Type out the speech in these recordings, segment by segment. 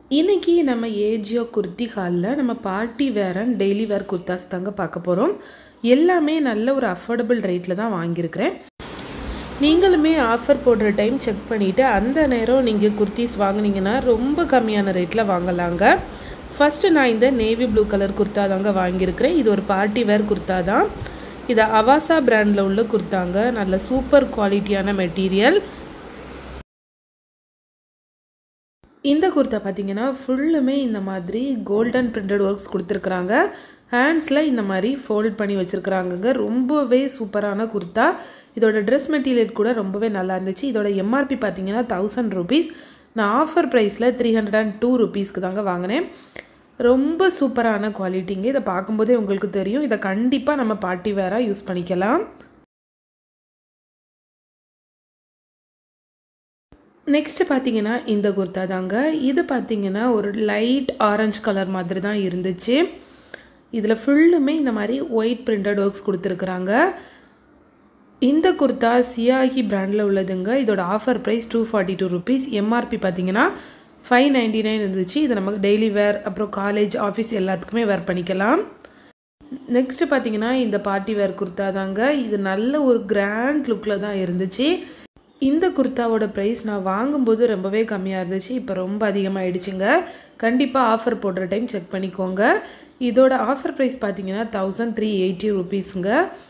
இன்னைக்கு நம்ம ஏஜியோ குர்த்தி ஹாலில் நம்ம party wear and daily wear kurtas தாங்க பார்க்க போகிறோம் எல்லாமே நல்ல ஒரு அஃபோர்டபுள் ரேட்டில் தான் வாங்கியிருக்கிறேன் நீங்களுமே ஆஃபர் போடுற டைம் செக் பண்ணிவிட்டு அந்த நேரம் நீங்கள் குர்த்திஸ் வாங்குனீங்கன்னா ரொம்ப கம்மியான ரேட்டில் வாங்கலாங்க ஃபஸ்ட்டு நான் இந்த நேவி ப்ளூ கலர் குர்த்தா தாங்க வாங்கியிருக்கிறேன் இது ஒரு பார்ட்டி வேர் குர்த்தா தான் இது அவாசா பிராண்டில் உள்ள குர்த்தாங்க நல்ல சூப்பர் குவாலிட்டியான மெட்டீரியல் இந்த குர்த்தா பார்த்தீங்கன்னா ஃபுல்லுமே இந்த மாதிரி கோல்டன் பிரிண்டட் ஒர்க்ஸ் கொடுத்துருக்குறாங்க ஹேண்ட்ஸில் இந்த மாதிரி ஃபோல்ட் பண்ணி வச்சுருக்குறாங்கங்க ரொம்பவே சூப்பரான குர்த்தா இதோட ட்ரெஸ் மெட்டீரியல் கூட ரொம்பவே நல்லா இருந்துச்சு இதோட எம்ஆர்பி பார்த்தீங்கன்னா தௌசண்ட் ருபீஸ் நான் ஆஃபர் ப்ரைஸில் த்ரீ ஹண்ட்ரட் அண்ட் டூ ருபீஸ்க்கு தாங்க வாங்கினேன் ரொம்ப சூப்பரான குவாலிட்டிங்க இதை பார்க்கும்போதே உங்களுக்கு தெரியும் இதை கண்டிப்பாக நம்ம பார்ட்டி வேராக யூஸ் பண்ணிக்கலாம் நெக்ஸ்ட்டு பார்த்தீங்கன்னா இந்த குர்த்தா தாங்க இது பார்த்தீங்கன்னா ஒரு லைட் ஆரஞ்சு கலர் மாதிரி தான் இருந்துச்சு இதில் ஃபுல்லுமே இந்த மாதிரி ஒயிட் பிரிண்டட் ஒர்க்ஸ் கொடுத்துருக்குறாங்க இந்த குர்த்தா சியாகி பிராண்டில் உள்ளதுங்க இதோட offer price two forty two rupees MRP பார்த்தீங்கன்னா ஃபைவ் நைன்டி நைன் இருந்துச்சு இது நமக்கு டெய்லி வேர் அப்புறம் காலேஜ் ஆஃபீஸ் எல்லாத்துக்குமே வேர் பண்ணிக்கலாம் நெக்ஸ்ட்டு பார்த்தீங்கன்னா இந்த பார்ட்டி வேர் குர்த்தா தாங்க இது நல்ல ஒரு கிராண்ட் லுக்கில் தான் இருந்துச்சு இந்த குர்த்தாவோட ப்ரைஸ் நான் வாங்கும்போது ரொம்பவே கம்மியாக இருந்துச்சு இப்போ ரொம்ப அதிகமாகிடுச்சுங்க கண்டிப்பாக ஆஃபர் போடுற டைம் செக் பண்ணிக்கோங்க இதோட ஆஃபர் ப்ரைஸ் பார்த்தீங்கன்னா தௌசண்ட் த்ரீ எயிட்டி ருபீஸுங்க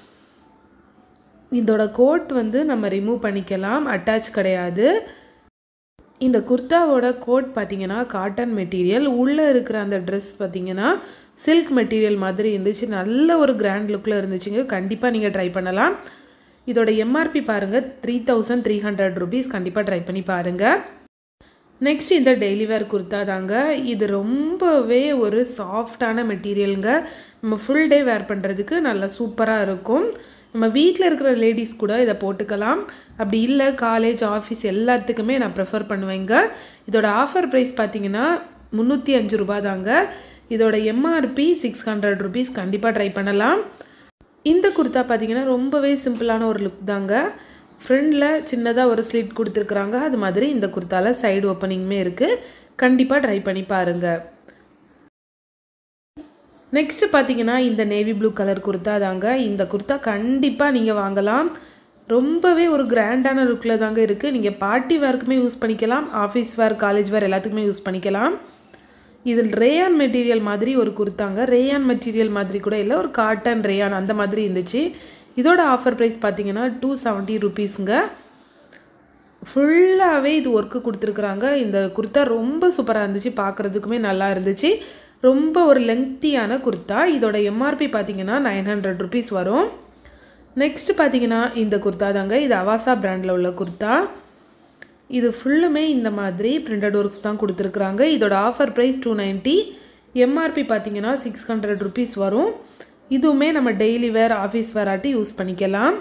இதோட கோட் வந்து நம்ம ரிமூவ் பண்ணிக்கலாம் அட்டாச் கிடையாது இந்த குர்த்தாவோட கோட் பார்த்தீங்கன்னா காட்டன் மெட்டீரியல் உள்ளே இருக்கிற அந்த ட்ரெஸ் பார்த்தீங்கன்னா சில்க் மெட்டீரியல் மாதிரி இருந்துச்சு நல்ல ஒரு கிராண்ட் லுக்கில் இருந்துச்சுங்க கண்டிப்பாக நீங்கள் ட்ரை பண்ணலாம் இதோட எம்ஆர்பி பாருங்கள் three thousand three hundred rupees கண்டிப்பாக ட்ரை பண்ணி பாருங்கள் நெக்ஸ்ட் இந்த டெய்லி வேர் குர்த்தா தாங்க இது ரொம்பவே ஒரு சாஃப்டான மெட்டீரியலுங்க நம்ம ஃபுல் டே வேர் பண்ணுறதுக்கு நல்லா சூப்பராக இருக்கும் நம்ம வீட்டில் இருக்கிற லேடிஸ் கூட இதை போட்டுக்கலாம் அப்படி இல்லை காலேஜ் ஆஃபீஸ் எல்லாத்துக்குமே நான் ப்ரிஃபர் பண்ணுவேங்க இதோட ஆஃபர் ப்ரைஸ் பார்த்தீங்கன்னா முந்நூற்றி அஞ்சு ரூபா தாங்க இதோட எம்ஆர்பி சிக்ஸ் ஹண்ட்ரட் ருபீஸ் கண்டிப்பாக ட்ரை பண்ணலாம் இந்த குர்த்தா பார்த்தீங்கன்னா ரொம்பவே சிம்பிளான ஒரு லுக் தாங்க ஃப்ரண்டில் சின்னதாக ஒரு ஸ்லிட் கொடுத்துருக்குறாங்க அது மாதிரி இந்த குர்த்தாவில் சைடு ஓப்பனிங்குமே இருக்குது கண்டிப்பாக ட்ரை பண்ணி பாருங்கள் நெக்ஸ்ட்டு பார்த்தீங்கன்னா இந்த நேவி ப்ளூ கலர் குர்த்தா தாங்க இந்த குர்த்தா கண்டிப்பாக நீங்கள் வாங்கலாம் ரொம்பவே ஒரு கிராண்டான லுக்கில் தாங்க இருக்குது நீங்கள் பார்ட்டி வேர்க்குமே யூஸ் பண்ணிக்கலாம் ஆஃபீஸ் வேர் காலேஜ் வேர் எல்லாத்துக்குமே யூஸ் பண்ணிக்கலாம் இதில் ரேயான் மெட்டீரியல் மாதிரி ஒரு குர்த்தாங்க ரேயான் மெட்டீரியல் மாதிரி கூட இல்லை ஒரு காட்டன் ரேயான் அந்த மாதிரி இருந்துச்சு இதோட ஆஃபர் ப்ரைஸ் பார்த்தீங்கன்னா டூ செவன்ட்டி ருபீஸுங்க ஃபுல்லாகவே இது ஒர்க்கு கொடுத்துருக்குறாங்க இந்த குர்த்தா ரொம்ப சூப்பராக இருந்துச்சு பார்க்குறதுக்குமே நல்லா இருந்துச்சு ரொம்ப ஒரு லெங்க்த்தியான குர்த்தா இதோட எம்ஆர்பி பார்த்தீங்கன்னா நைன் ஹண்ட்ரட் ருபீஸ் வரும் நெக்ஸ்ட் பார்த்தீங்கன்னா இந்த குர்த்தா தாங்க இது அவாசா பிராண்டில் உள்ள குர்த்தா இது ஃபுல்லுமே இந்த மாதிரி பிரிண்டட் ஒர்க்ஸ் தான் கொடுத்துருக்குறாங்க இதோட offer price two ninety MRP பார்த்தீங்கன்னா சிக்ஸ் ஹண்ட்ரட் ருபீஸ் வரும் இதுவுமே நம்ம டெய்லி வேர் ஆஃபீஸ் வேர் ஆட்டி யூஸ் பண்ணிக்கலாம்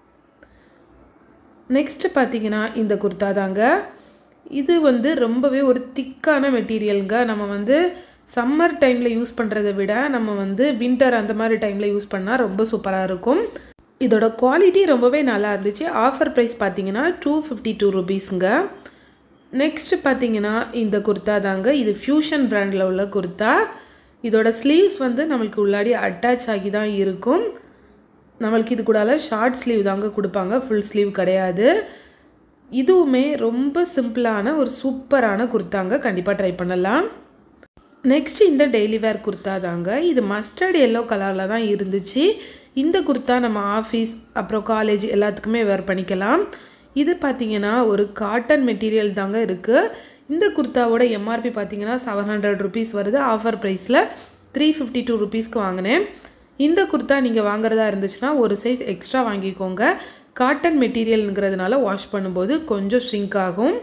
நெக்ஸ்ட்டு பார்த்தீங்கன்னா இந்த குர்த்தா தாங்க இது வந்து ரொம்பவே ஒரு திக்கான மெட்டீரியலுங்க நம்ம வந்து சம்மர் டைமில் யூஸ் பண்ணுறதை விட நம்ம வந்து வின்டர் அந்த மாதிரி டைமில் யூஸ் பண்ணால் ரொம்ப சூப்பராக இருக்கும் இதோட குவாலிட்டி ரொம்பவே நல்லா இருந்துச்சு ஆஃபர் ப்ரைஸ் பார்த்தீங்கன்னா டூ ஃபிஃப்டி டூ ருபீஸுங்க நெக்ஸ்ட்டு பார்த்தீங்கன்னா இந்த குர்த்தா தாங்க இது ஃப்யூஷன் பிராண்டில் உள்ள குர்த்தா இதோட ஸ்லீவ்ஸ் வந்து நம்மளுக்கு உள்ளாடி அட்டாச் ஆகி தான் இருக்கும் நம்மளுக்கு இது கூடால ஷார்ட் ஸ்லீவ் தாங்க கொடுப்பாங்க ஃபுல் ஸ்லீவ் கிடையாது இதுவுமே ரொம்ப சிம்பிளான ஒரு சூப்பரான குர்த்தாங்க கண்டிப்பாக ட்ரை பண்ணலாம் நெக்ஸ்ட் இந்த டெய்லி வேர் குர்த்தா தாங்க இது மஸ்டர்ட் எல்லோ கலரில் தான் இருந்துச்சு இந்த குர்த்தா நம்ம ஆஃபீஸ் அப்புறம் காலேஜ் எல்லாத்துக்குமே வேர் பண்ணிக்கலாம் இது பார்த்திங்கன்னா ஒரு காட்டன் மெட்டீரியல் தாங்க இருக்குது இந்த குர்த்தாவோட எம்ஆர்பி பார்த்தீங்கன்னா செவன் ஹண்ட்ரட் ருபீஸ் வருது ஆஃபர் ப்ரைஸில் த்ரீ ஃபிஃப்டி டூ ருபீஸ்க்கு வாங்கினேன் இந்த குர்த்தா நீங்கள் வாங்குறதா இருந்துச்சுன்னா ஒரு சைஸ் எக்ஸ்ட்ரா வாங்கிக்கோங்க காட்டன் மெட்டீரியல்ங்கிறதுனால வாஷ் பண்ணும்போது கொஞ்சம் ஷ்ரிங்க் ஆகும்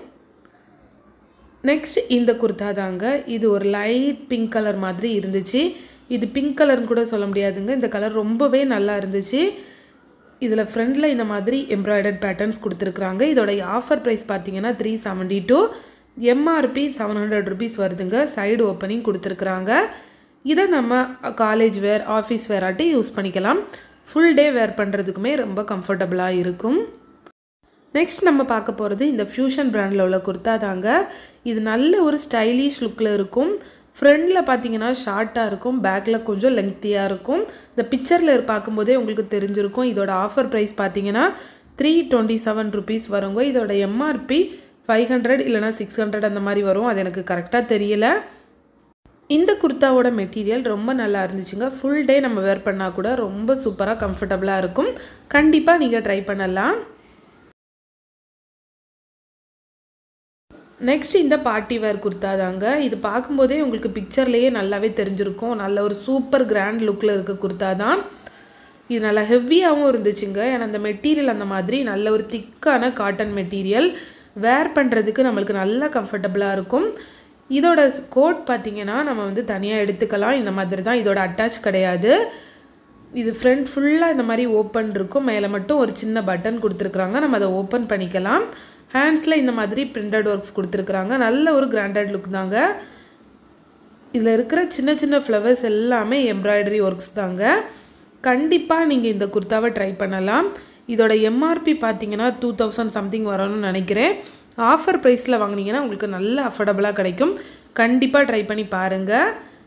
நெக்ஸ்ட் இந்த குர்த்தா தாங்க இது ஒரு லைட் பிங்க் கலர் மாதிரி இருந்துச்சு இது பிங்க் கலர்னு கூட சொல்ல முடியாதுங்க இந்த கலர் ரொம்பவே நல்லா இருந்துச்சு இதில் ஃப்ரண்டில் இந்த மாதிரி எம்ப்ராய்டர்ட் பேட்டர்ன்ஸ் கொடுத்துருக்குறாங்க இதோட ஆஃபர் ப்ரைஸ் பார்த்தீங்கன்னா three seventy two MRP seven hundred rupees வருதுங்க சைடு ஓப்பனிங் கொடுத்துருக்குறாங்க இதை நம்ம காலேஜ் வேர் ஆஃபீஸ் வேர் ஆட்டி யூஸ் பண்ணிக்கலாம் ஃபுல் டே வேர் பண்ணுறதுக்குமே ரொம்ப கம்ஃபர்டபுளாக இருக்கும் நெக்ஸ்ட் நம்ம பார்க்க போகிறது இந்த ஃப்யூஷன் பிராண்டில் உள்ள குர்த்தா தாங்க இது நல்ல ஒரு ஸ்டைலிஷ் லுக்கில் இருக்கும் ஃப்ரண்டில் பார்த்தீங்கன்னா ஷார்ட்டாக இருக்கும் பேக்கில் கொஞ்சம் லெங்க்த்தியாக இருக்கும் இந்த பிக்சரில் பார்க்கும்போதே உங்களுக்கு தெரிஞ்சிருக்கும் இதோட ஆஃபர் ப்ரைஸ் பார்த்தீங்கன்னா த்ரீ டுவெண்ட்டி செவன் ருபீஸ் வருங்க இதோட எம்ஆர்பி ஃபைவ் ஹண்ட்ரட் இல்லைனா சிக்ஸ் ஹண்ட்ரட் அந்த மாதிரி வரும் அது எனக்கு கரெக்டாக தெரியல இந்த குர்த்தாவோட மெட்டீரியல் ரொம்ப நல்லா இருந்துச்சுங்க ஃபுல் டே நம்ம வேர் பண்ணால் கூட ரொம்ப சூப்பராக கம்ஃபர்டபுளாக இருக்கும் கண்டிப்பாக நீங்கள் ட்ரை பண்ணலாம் நெக்ஸ்ட் இந்த பார்ட்டி வேர் குர்த்தா தாங்க இது பார்க்கும்போதே உங்களுக்கு பிக்சர்லேயே நல்லாவே தெரிஞ்சிருக்கும் நல்ல ஒரு சூப்பர் கிராண்ட் லுக்கில் இருக்க குர்த்தா தான் இது நல்லா ஹெவியாகவும் இருந்துச்சுங்க ஏன்னா அந்த மெட்டீரியல் அந்த மாதிரி நல்ல ஒரு திக்கான காட்டன் மெட்டீரியல் வேர் பண்ணுறதுக்கு நம்மளுக்கு நல்லா கம்ஃபர்டபுளாக இருக்கும் இதோட கோட் பார்த்திங்கன்னா நம்ம வந்து தனியாக எடுத்துக்கலாம் இந்த மாதிரி தான் இதோட அட்டாச் கிடையாது இது ஃப்ரண்ட் ஃபுல்லாக இந்த மாதிரி ஓப்பன் இருக்கும் மேலே மட்டும் ஒரு சின்ன பட்டன் கொடுத்துருக்குறாங்க நம்ம அதை ஓப்பன் பண்ணிக்கலாம் ஹேண்ட்ஸில் இந்த மாதிரி பிரிண்டட் ஒர்க்ஸ் கொடுத்துருக்குறாங்க நல்ல ஒரு கிராண்டட் லுக் தாங்க இதில் இருக்கிற சின்ன சின்ன ஃப்ளவர்ஸ் எல்லாமே எம்ப்ராய்டரி ஒர்க்ஸ் தாங்க கண்டிப்பாக நீங்கள் இந்த குர்த்தாவை ட்ரை பண்ணலாம் இதோட எம்ஆர்பி பார்த்தீங்கன்னா டூ தௌசண்ட் சம்திங் வரணும்னு நினைக்கிறேன் ஆஃபர் ப்ரைஸில் வாங்கினீங்கன்னா உங்களுக்கு நல்ல அஃபோர்டபுளாக கிடைக்கும் கண்டிப்பாக ட்ரை பண்ணி பாருங்கள்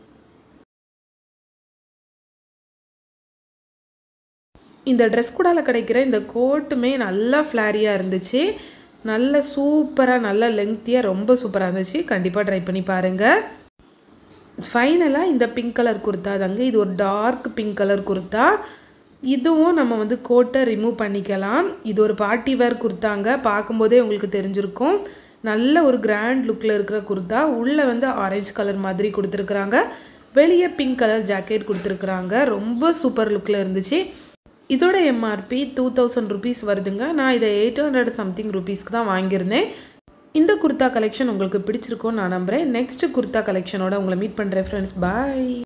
இந்த ட்ரெஸ் கூடால கிடைக்கிற இந்த கோட்டுமே நல்லா ஃப்ளாரியாக இருந்துச்சு நல்ல சூப்பராக நல்ல லெங்க்த்தியாக ரொம்ப சூப்பராக இருந்துச்சு கண்டிப்பாக ட்ரை பண்ணி பாருங்கள் ஃபைனலாக இந்த பிங்க் கலர் குர்த்தா தாங்க இது ஒரு டார்க் பிங்க் கலர் குர்த்தா இதுவும் நம்ம வந்து கோட்டை ரிமூவ் பண்ணிக்கலாம் இது ஒரு பார்ட்டி வேர் குர்த்தாங்க பார்க்கும்போதே உங்களுக்கு தெரிஞ்சிருக்கும் நல்ல ஒரு கிராண்ட் லுக்கில் இருக்கிற குர்த்தா உள்ளே வந்து ஆரஞ்சு கலர் மாதிரி கொடுத்துருக்குறாங்க வெளியே பிங்க் கலர் ஜாக்கெட் கொடுத்துருக்குறாங்க ரொம்ப சூப்பர் லுக்கில் இருந்துச்சு இதோட எம்ஆர்பி டூ தௌசண்ட் ருபீஸ் வருதுங்க நான் இதை எயிட் ஹண்ட்ரட் சம்திங் ருபீஸ்க்கு தான் வாங்கியிருந்தேன் இந்த குர்த்தா கலெக்ஷன் உங்களுக்கு பிடிச்சிருக்கும்னு நான் நம்புகிறேன் நெக்ஸ்ட் குர்த்தா கலெக்ஷனோட உங்களை மீட் பண்ணுறேன் ஃப்ரெண்ட்ஸ் பாய்